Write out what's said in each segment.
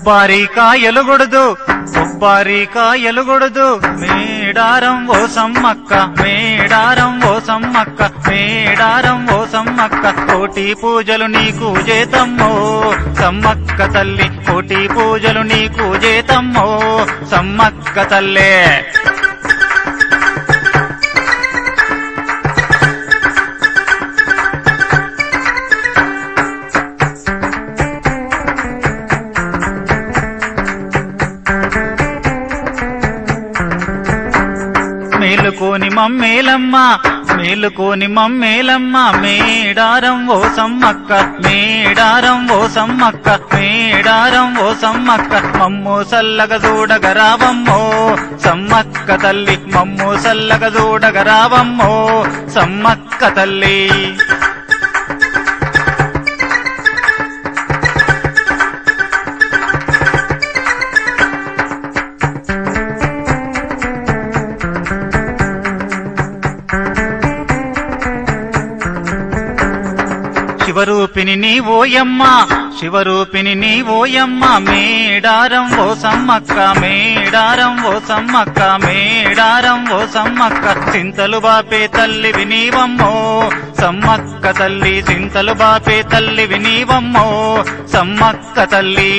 కొబ్బారి కాయలు గొడదు కొబ్బారి కాయలు గొడదు మేడారం ఓ సమ్మక్క మేడారం ఓ సమ్మక్క మేడారం ఓ సమ్మక్క కోటి పూజలు నీకు చేతమ్మో సమ్మక్క తల్లి కోటి పూజలు నీకు చేతమ్మో సమ్మక్క తల్లే మేలుకోని మమ్మేలమ్మ మేలుకోని మమ్మేలమ్మ మేడారం ఓ సమ్మక్క మేడారం ఓ సమ్మక్క మేడారం ఓ సమ్మక్క మమ్ము సల్లగ చూడగ రావమ్మో సమ్మక్క తల్లి మమ్ము సల్లగ చూడగ రావమ్మో సమ్మక్క తల్లి శివరూపిణి నీ ఓయమ్మ శివరూపిణి నీ ఓయమ్మ మేడారం ఓ సమ్మక్క మేడారం ఓ సమ్మక్క మేడారం ఓ సమ్మక్క చింతలు బాపే తల్లి వినీవమ్మో సమ్మక్క తల్లి చింతలు బాపే తల్లి వినీవమ్మో సమ్మక్క తల్లి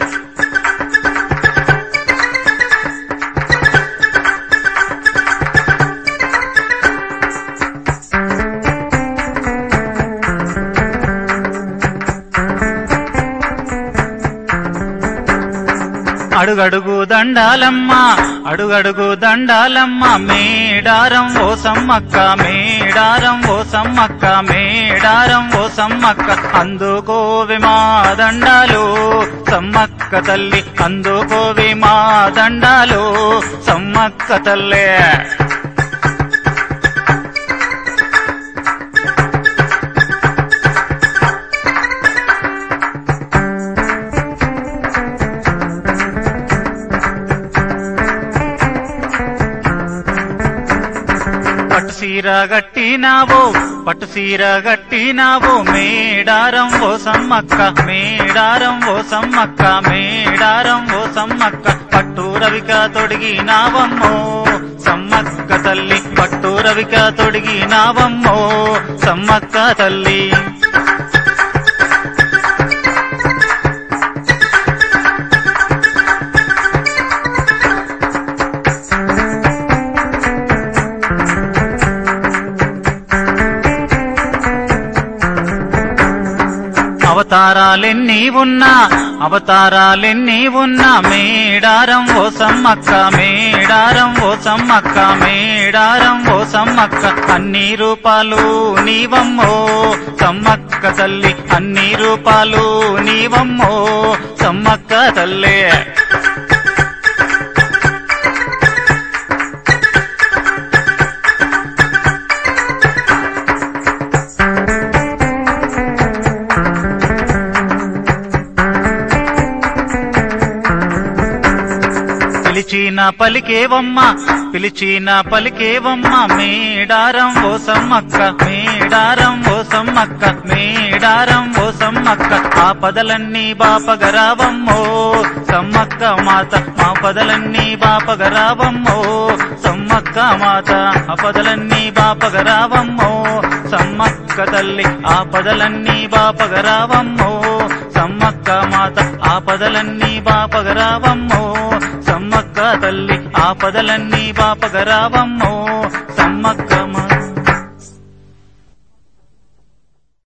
అడుగడుగు దండాలమ్మ అడుగడుగు దండాలమ్మ మేడారం ఓ సమ్మక్క మేడారం ఓ సమ్మక్క మేడారం ఓ సమ్మక్క అందుకోవి మా దండాలు సమ్మక్క తల్లి అందుకోవి మా దండాలు సమ్మక్క తల్లే పట్టు సీర గట్టినావో పట్టు సీర గట్టినావో మేడారం ఓ సమ్మక్క మేడారం ఓ సమ్మక్క మేడారం ఓ సమ్మక్క పట్టు రవిక తొడిగినావమ్మో సమ్మక్క తల్లి పట్టు రవిక తొడిగినావమ్మో సమ్మక్క తల్లి అవతారాలెన్ని ఉన్నా అవతారాలెన్ని ఉన్నా మేడారం ఓ సమ్మక్క మేడారం ఓ సమ్మక్క మేడారం ఓ సమ్మక్క అన్ని రూపాలు నీవమ్మో సమ్మక్క తల్లి అన్ని రూపాలు నీవమ్మో సమ్మక్క తల్లే పిలిచిన పలికేవమ్మ పిలిచిన పలికేవమ్మ మేడారం ఓ సమ్మక్క మేడారం ఓ సమ్మక్క మేడారం ఓ సమ్మక్క ఆ పదలన్నీ బాపగరావమ్మో సమ్మక్క మాత మా పదలన్నీ బాపగరావమ్మో సమ్మక్క మాత ఆ పదలన్నీ బాపగరావమ్మో సమ్మక్క తల్లి ఆ పదలన్నీ బాపగరావమ్మో సమ్మక్క మాత ఆ పదలన్నీ బాపగరావమ్మో సమ్మక్క తల్లి ఆ పదలన్నీ బాపగరావమ్మో సమ్మక్క మా